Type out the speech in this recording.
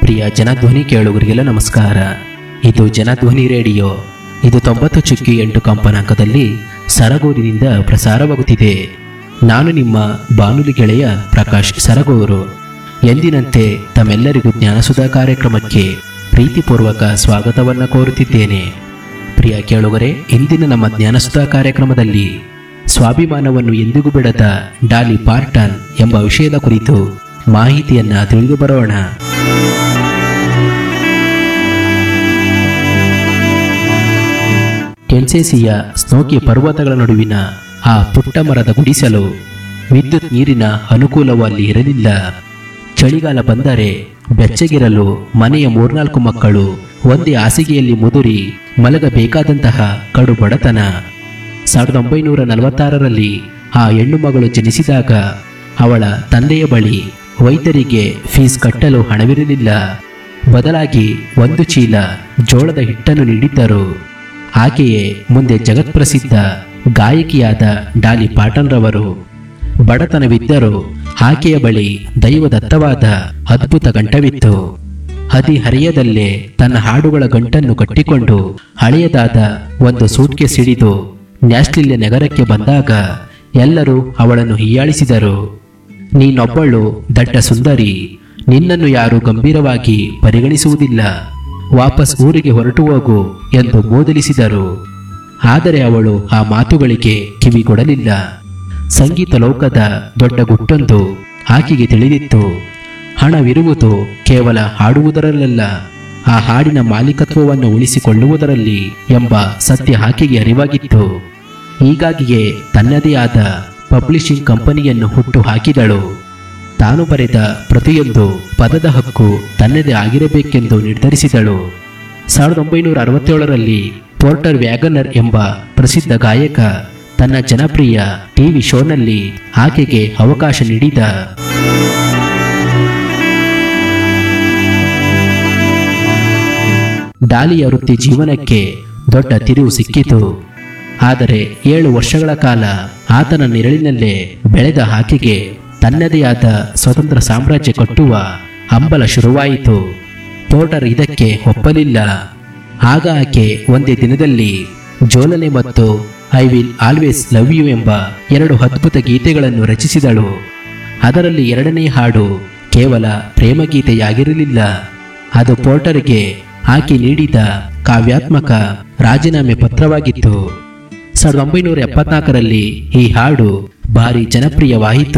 ಪ್ರಿಯ ಜನಧ್ವನಿ ಕೇಳುಗರಿಗೆಲ್ಲ ನಮಸ್ಕಾರ ಇದು ಜನಧ್ವನಿ ರೇಡಿಯೋ ಇದು ತೊಂಬತ್ತು ಚುಕ್ಕಿ ಎಂಟು ಕಂಪನಾಂಕದಲ್ಲಿ ಸರಗೂರಿನಿಂದ ಪ್ರಸಾರವಾಗುತ್ತಿದೆ ನಾನು ನಿಮ್ಮ ಬಾನುಲಿ ಗೆಳೆಯ ಪ್ರಕಾಶ್ ಸರಗೂರು ಎಂದಿನಂತೆ ತಮ್ಮೆಲ್ಲರಿಗೂ ಜ್ಞಾನಸುಧಾ ಕಾರ್ಯಕ್ರಮಕ್ಕೆ ಪ್ರೀತಿಪೂರ್ವಕ ಸ್ವಾಗತವನ್ನು ಕೋರುತ್ತಿದ್ದೇನೆ ಪ್ರಿಯ ಕೇಳುಗರೆ ಇಂದಿನ ನಮ್ಮ ಜ್ಞಾನಸುಧಾ ಕಾರ್ಯಕ್ರಮದಲ್ಲಿ ಸ್ವಾಭಿಮಾನವನ್ನು ಎಂದಿಗೂ ಬಿಡದ ಡಾಲಿ ಪಾರ್ಟನ್ ಎಂಬ ವಿಷಯದ ಕುರಿತು ಮಾಹಿತಿಯನ್ನ ತಿಳಿದು ಬರೋಣ ಕೆಲ್ಸೇಸಿಯ ಸ್ನೋಕಿ ಪರ್ವತಗಳ ನಡುವಿನ ಆ ಪುಟ್ಟ ಮರದ ಗುಡಿಸಲು ವಿದ್ಯುತ್ ನೀರಿನ ಅನುಕೂಲವು ಅಲ್ಲಿ ಇರಲಿಲ್ಲ ಚಳಿಗಾಲ ಬಂದರೆ ಬೆಚ್ಚಗಿರಲು ಮನೆಯ ಮೂರ್ನಾಲ್ಕು ಮಕ್ಕಳು ಒಂದೇ ಹಾಸಿಗೆಯಲ್ಲಿ ಮುದುರಿ ಮಲಗಬೇಕಾದಂತಹ ಕಡು ಬಡತನ ಸಾವಿರದ ಒಂಬೈನೂರ ನಲವತ್ತಾರರಲ್ಲಿ ಆ ಹೆಣ್ಣು ಮಗಳು ಜನಿಸಿದಾಗ ಅವಳ ತಂದೆಯ ಬಳಿ ವೈದ್ಯರಿಗೆ ಫೀಸ್ ಕಟ್ಟಲು ಹಣವಿರಲಿಲ್ಲ ಬದಲಾಗಿ ಒಂದು ಚೀಲ ಜೋಳದ ಹಿಟ್ಟನ್ನು ನೀಡಿದ್ದರು ಆಕೆಯೇ ಮುಂದೆ ಜಗತ್ಪ್ರಸಿದ್ಧ ಗಾಯಕಿಯಾದ ಡಾಲಿ ಪಾಟನ್ ರವರು ಬಡತನವಿದ್ದರೂ ಆಕೆಯ ಬಳಿ ದೈವದತ್ತವಾದ ಅದ್ಭುತ ಗಂಟವಿತ್ತು ಹದಿಹರೆಯದಲ್ಲೇ ತನ್ನ ಹಾಡುಗಳ ಗಂಟನ್ನು ಕಟ್ಟಿಕೊಂಡು ಹಳೆಯದಾದ ಒಂದು ಸೂಟ್ಗೆ ಸಿಡಿದು ನ್ಯಾಸ್ಲಿಲ್ಯ ನಗರಕ್ಕೆ ಬಂದಾಗ ಎಲ್ಲರೂ ಅವಳನ್ನು ಹೀಯಾಳಿಸಿದರು ನೀನೊಬ್ಬಳು ದಡ್ಡ ಸುಂದರಿ ನಿನ್ನನ್ನು ಯಾರು ಗಂಭೀರವಾಗಿ ಪರಿಗಣಿಸುವುದಿಲ್ಲ ವಾಪಸ್ ಊರಿಗೆ ಹೊರಟು ಹೋಗು ಎಂದು ಮೂದಲಿಸಿದರು ಆದರೆ ಅವಳು ಆ ಮಾತುಗಳಿಗೆ ಕಿವಿಗೊಡಲಿಲ್ಲ ಸಂಗೀತ ಲೋಕದ ದೊಡ್ಡ ಗುಟ್ಟೊಂದು ಆಕೆಗೆ ತಿಳಿದಿತ್ತು ಹಣವಿರುವುದು ಕೇವಲ ಹಾಡುವುದರಲ್ಲ ಆ ಹಾಡಿನ ಮಾಲೀಕತ್ವವನ್ನು ಉಳಿಸಿಕೊಳ್ಳುವುದರಲ್ಲಿ ಎಂಬ ಸತ್ಯ ಆಕೆಗೆ ಅರಿವಾಗಿತ್ತು ಹೀಗಾಗಿಯೇ ತನ್ನದೇ ಆದ ಪಬ್ಲಿಷಿಂಗ್ ಕಂಪನಿಯನ್ನು ಹುಟ್ಟು ಹಾಕಿದಳು ತಾನು ಬರೆದ ಪ್ರತಿಯೊಂದು ಪದದ ಹಕ್ಕು ತನ್ನದೇ ಆಗಿರಬೇಕೆಂದು ನಿರ್ಧರಿಸಿದಳು ಸಾವಿರದ ಒಂಬೈನೂರ ಅರವತ್ತೇಳರಲ್ಲಿ ಪೋರ್ಟರ್ ವ್ಯಾಗನರ್ ಎಂಬ ಪ್ರಸಿದ್ಧ ಗಾಯಕ ತನ್ನ ಜನಪ್ರಿಯ ಟಿವಿ ಶೋನಲ್ಲಿ ಆಕೆಗೆ ಅವಕಾಶ ನೀಡಿದ ಡಾಲಿಯ ವೃತ್ತಿ ಜೀವನಕ್ಕೆ ದೊಡ್ಡ ತಿರುವು ಸಿಕ್ಕಿತು ಆದರೆ ಏಳು ವರ್ಷಗಳ ಕಾಲ ಆತನ ನೆರಳಿನಲ್ಲೇ ಬೆಳೆದ ಆಕೆಗೆ ತನ್ನದೇ ಆದ ಸ್ವತಂತ್ರ ಸಾಮ್ರಾಜ್ಯ ಕಟ್ಟುವ ಹಂಬಲ ಶುರುವಾಯಿತು ಪೋರ್ಟರ್ ಇದಕ್ಕೆ ಒಪ್ಪಲಿಲ್ಲ ಆಗ ಆಕೆ ಒಂದೇ ದಿನದಲ್ಲಿ ಜೋಲನೆ ಮತ್ತು I will always love you ಎಂಬ ಎರಡು ಅದ್ಭುತ ಗೀತೆಗಳನ್ನು ರಚಿಸಿದಳು ಅದರಲ್ಲಿ ಎರಡನೇ ಹಾಡು ಕೇವಲ ಪ್ರೇಮಗೀತೆಯಾಗಿರಲಿಲ್ಲ ಅದು ಪೋರ್ಟರ್ಗೆ ಆಕೆ ನೀಡಿದ ಕಾವ್ಯಾತ್ಮಕ ರಾಜೀನಾಮೆ ಪತ್ರವಾಗಿತ್ತು ಸಾವಿರದ ಒಂಬೈನೂರ ಎಪ್ಪತ್ನಾಲ್ಕರಲ್ಲಿ ಈ ಹಾಡು ಭಾರಿ ಜನಪ್ರಿಯವಾಯಿತು